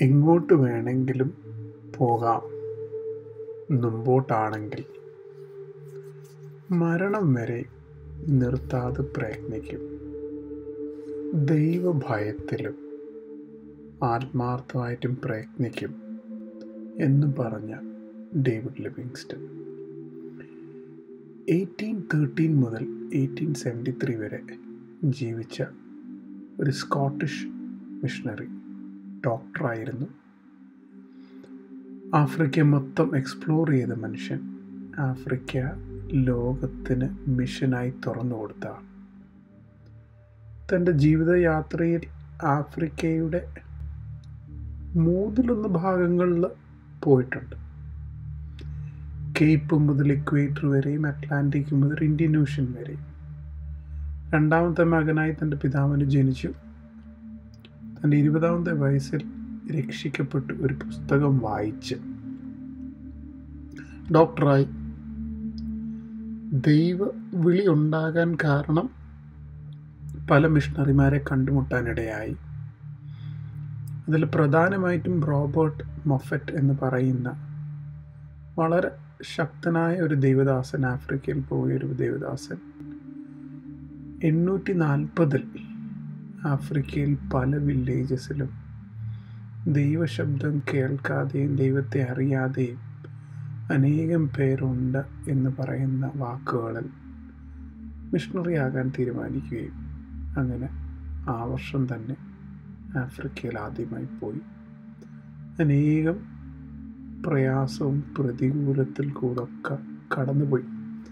എങ്ങോട്ട് വേണമെങ്കിലും പോകാം മുമ്പോട്ടാണെങ്കിൽ മരണം വരെ നിർത്താതെ പ്രയത്നിക്കും ദൈവഭയത്തിലും ആത്മാർത്ഥമായിട്ടും പ്രയത്നിക്കും എന്ന് പറഞ്ഞ ഡേവിഡ് ലിവിങ്സ്റ്റൺ എയ്റ്റീൻ തേർട്ടീൻ മുതൽ എയ്റ്റീൻ സെവൻറ്റി ത്രീ വരെ ജീവിച്ച ഒരു സ്കോട്ടിഷ് മിഷണറി ഡോക്ടറായിരുന്നു ആഫ്രിക്ക മൊത്തം എക്സ്പ്ലോർ ചെയ്ത മനുഷ്യൻ ആഫ്രിക്ക ലോകത്തിന് മിഷനായി തുറന്നു കൊടുത്ത ആൾ തൻ്റെ ജീവിതയാത്രയിൽ ആഫ്രിക്കയുടെ മൂന്നിലൊന്ന് ഭാഗങ്ങളിൽ പോയിട്ടുണ്ട് കേപ്പ് മുതൽ ഇക്വേറ്റർ വരെയും അറ്റ്ലാന്റിക് മുതൽ ഇന്ത്യൻ ഓഷ്യൻ വരെയും രണ്ടാമത്തെ മകനായി തൻ്റെ പിതാവിന് ജനിച്ചു തൻ്റെ ഇരുപതാമത്തെ വയസ്സിൽ രക്ഷിക്കപ്പെട്ട് ഒരു പുസ്തകം വായിച്ച് ഡോക്ടറായി ദൈവ വിളി ഉണ്ടാകാൻ കാരണം പല മിഷണറിമാരെ കണ്ടുമുട്ടാനിടയായി അതിൽ പ്രധാനമായിട്ടും റോബർട്ട് മൊഫറ്റ് എന്ന് പറയുന്ന വളരെ ശക്തനായ ഒരു ദൈവദാസൻ ആഫ്രിക്കയിൽ പോയ ഒരു ദൈവദാസൻ എണ്ണൂറ്റി നാൽപ്പതിൽ ആഫ്രിക്കയിൽ പല വില്ലേജസിലും ദൈവശബ്ദം കേൾക്കാതെയും ദൈവത്തെ അറിയാതെയും അനേകം പേരുണ്ട് എന്ന് പറയുന്ന വാക്കുകളിൽ മിഷണറി ആകാൻ തീരുമാനിക്കുകയും അങ്ങനെ ആ വർഷം തന്നെ ആഫ്രിക്കയിൽ ആദ്യമായി പോയി അനേകം പ്രയാസവും പ്രതികൂലത്തിൽ കൂടൊക്കെ കടന്നുപോയി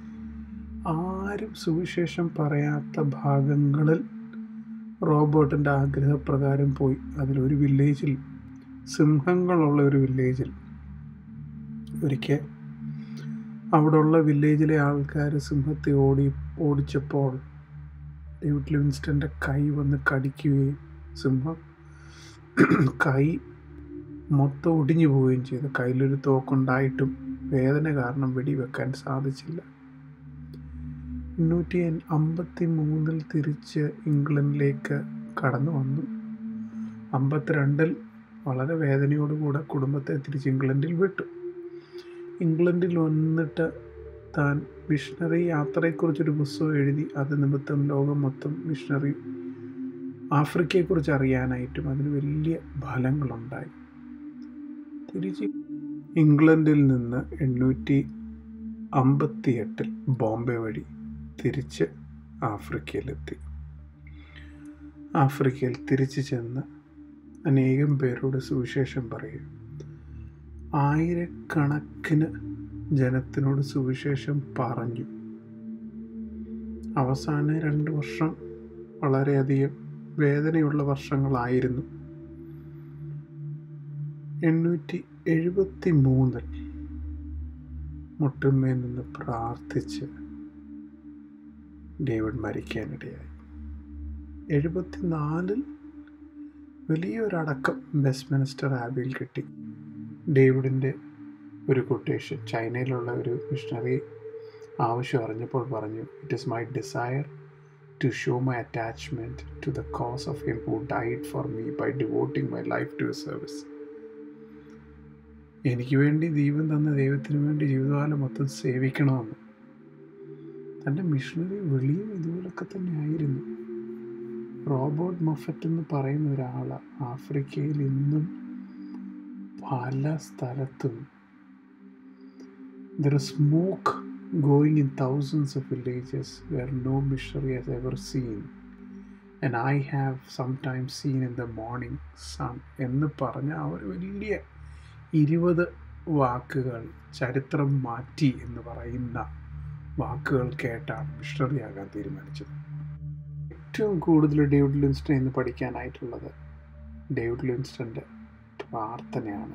ആരും സുവിശേഷം പറയാത്ത ഭാഗങ്ങളിൽ റോബോട്ടിൻ്റെ ആഗ്രഹപ്രകാരം പോയി അതിലൊരു വില്ലേജിൽ സിംഹങ്ങളുള്ള ഒരു വില്ലേജിൽ ഒരിക്കൽ അവിടെയുള്ള വില്ലേജിലെ ആൾക്കാർ സിംഹത്തെ ഓടി ഓടിച്ചപ്പോൾ ഡേവിഡ് ലിവിൻസ്റ്റൻ്റെ കൈ വന്ന് കടിക്കുകയും സിംഹം കൈ മൊത്തം ഒടിഞ്ഞു പോവുകയും ചെയ്തു കയ്യിലൊരു തോക്കുണ്ടായിട്ടും വേദന കാരണം വെടിവെക്കാൻ സാധിച്ചില്ല എണ്ണൂറ്റി അമ്പത്തി മൂന്നിൽ തിരിച്ച് ഇംഗ്ലണ്ടിലേക്ക് കടന്നു വന്നു അമ്പത്തിരണ്ടിൽ വളരെ വേദനയോടുകൂടെ കുടുംബത്തെ തിരിച്ച് ഇംഗ്ലണ്ടിൽ വിട്ടു ഇംഗ്ലണ്ടിൽ വന്നിട്ട് താൻ മിഷണറി യാത്രയെക്കുറിച്ചൊരു പുസ്തകം എഴുതി അത് നിമിത്തം ലോകം മൊത്തം മിഷണറി ആഫ്രിക്കയെക്കുറിച്ച് അറിയാനായിട്ടും അതിന് വലിയ ഫലങ്ങളുണ്ടായി തിരിച്ച് ഇംഗ്ലണ്ടിൽ നിന്ന് എണ്ണൂറ്റി അമ്പത്തി എട്ടിൽ ബോംബെ വഴി തിരിച്ച് ആഫ്രിക്കയിലെത്തി ആഫ്രിക്കയിൽ തിരിച്ചു ചെന്ന് അനേകം പേരോട് സുവിശേഷം പറയും ആയിരക്കണക്കിന് ജനത്തിനോട് സുവിശേഷം പറഞ്ഞു അവസാന രണ്ട് വർഷം വളരെയധികം വേദനയുള്ള വർഷങ്ങളായിരുന്നു എണ്ണൂറ്റി എഴുപത്തി മൂന്നിൽ മുട്ടുമേൽ നിന്ന് പ്രാർത്ഥിച്ച് ഡേവിഡ് മരിക്കാനിടയായി എഴുപത്തിനാലിൽ വലിയൊരടക്കം വെസ്റ്റ്മിനിസ്റ്റർ ആബിയിൽ കിട്ടി ഡേവിഡിൻ്റെ ഒരു കൊട്ടേഷൻ ചൈനയിലുള്ള ഒരു മിഷണറി ആവശ്യം അറിഞ്ഞപ്പോൾ പറഞ്ഞു it is my desire to show my attachment to the cause of him who died for me by devoting my life to service എനിക്ക് വേണ്ടി ദൈവം തന്ന ദൈവത്തിന് വേണ്ടി ജീവിതകാലം മൊത്തം സേവിക്കണമെന്ന് തൻ്റെ മിഷണറി വെളിയും ഇതുപോലൊക്കെ തന്നെ ആയിരുന്നു റോബോട്ട് മൊഫറ്റ് എന്ന് പറയുന്ന ഒരാൾ ആഫ്രിക്കയിൽ ഇന്നും പല സ്ഥലത്തും there smoke going in thousands of villages where no missionary has ever seen and I have sometimes seen in the morning sun എന്ന് പറഞ്ഞ അവർ വലിയ ഇരുപത് വാക്കുകൾ ചരിത്രം മാറ്റി എന്ന് പറയുന്ന വാക്കുകൾ കേട്ടാണ് മിഷണറി ആകാൻ തീരുമാനിച്ചത് ഏറ്റവും കൂടുതൽ ഡേവിഡ് ലിൻസ്റ്റൺ ഇന്ന് പഠിക്കാനായിട്ടുള്ളത് ഡേവിഡ് ലിൻസ്റ്റൻ്റെ പ്രാർത്ഥനയാണ്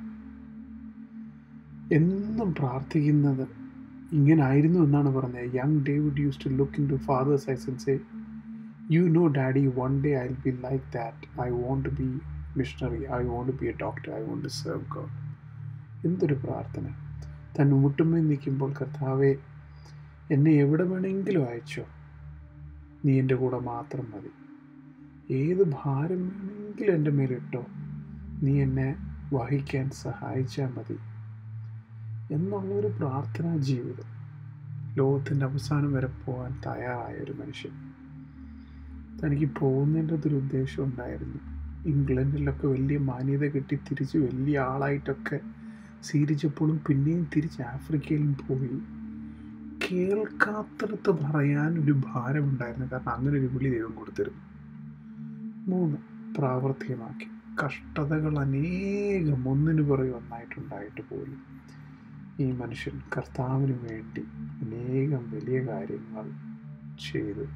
എന്നും പ്രാർത്ഥിക്കുന്നത് ഇങ്ങനായിരുന്നു എന്നാണ് പറഞ്ഞത് young David use to look into father's eyes and say you know daddy one day I will be like that I want to be missionary I want to be a doctor I want to serve God എന്തൊരു പ്രാർത്ഥന തൻ മുട്ടുമ്മേ നിൽക്കുമ്പോൾ കർത്താവെ എന്നെ എവിടെ വേണമെങ്കിലും അയച്ചോ നീ എൻ്റെ കൂടെ മാത്രം മതി ഏത് ഭാരം വേണമെങ്കിലും എൻ്റെ മേലിട്ടോ നീ എന്നെ വഹിക്കാൻ സഹായിച്ചാൽ മതി എന്നുള്ളൊരു പ്രാർത്ഥനാ ജീവിതം ലോകത്തിൻ്റെ അവസാനം വരെ പോകാൻ തയ്യാറായ ഒരു മനുഷ്യൻ തനിക്ക് പോകുന്നതിൻ്റെ ഒരു ഉദ്ദേശം ഉണ്ടായിരുന്നു ഇംഗ്ലണ്ടിലൊക്കെ വലിയ മാന്യത കിട്ടി തിരിച്ച് വലിയ ആളായിട്ടൊക്കെ സ്വീകരിച്ചപ്പോഴും പിന്നെയും തിരിച്ച് ആഫ്രിക്കയിലും പോയി കേൾക്കാത്തടത്ത് പറയാൻ ഒരു ഭാരമുണ്ടായിരുന്നു കാരണം അങ്ങനെ ഒരു വിളി ദൈവം കൊടുത്തിരുന്നു മൂന്ന് പ്രാവർത്തികമാക്കി കഷ്ടതകൾ അനേകം ഒന്നിനു പുറകെ ഒന്നായിട്ടുണ്ടായിട്ട് പോലും ഈ മനുഷ്യൻ കർത്താവിന് വേണ്ടി അനേകം വലിയ കാര്യങ്ങൾ ചെയ്തു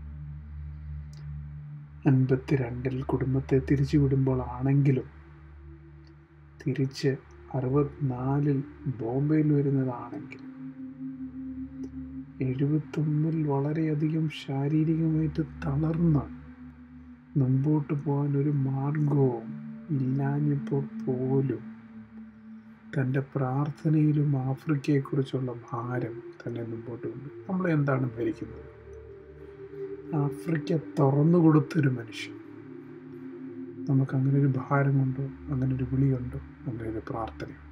അൻപത്തിരണ്ടിൽ കുടുംബത്തെ തിരിച്ചു വിടുമ്പോൾ ആണെങ്കിലും തിരിച്ച് അറുപത്തിനാലിൽ ബോംബെയിൽ വരുന്നതാണെങ്കിലും എഴുപത്തൊന്നിൽ വളരെയധികം ശാരീരികമായിട്ട് തളർന്ന് മുമ്പോട്ട് പോകാൻ ഒരു മാർഗവും ഇല്ലാഞ്ഞപ്പോൾ പോലും തൻ്റെ പ്രാർത്ഥനയിലും ആഫ്രിക്കയെക്കുറിച്ചുള്ള ഭാരം തന്നെ മുമ്പോട്ട് കൊണ്ട് നമ്മൾ എന്താണ് ഭരിക്കുന്നത് ആഫ്രിക്ക തുറന്നു കൊടുത്തൊരു മനുഷ്യൻ നമുക്ക് അങ്ങനെ ഒരു ഭാരമുണ്ടോ അങ്ങനെ ഒരു വിളിയുണ്ടോ അങ്ങനെ ഒരു പ്രാർത്ഥനയുണ്ടോ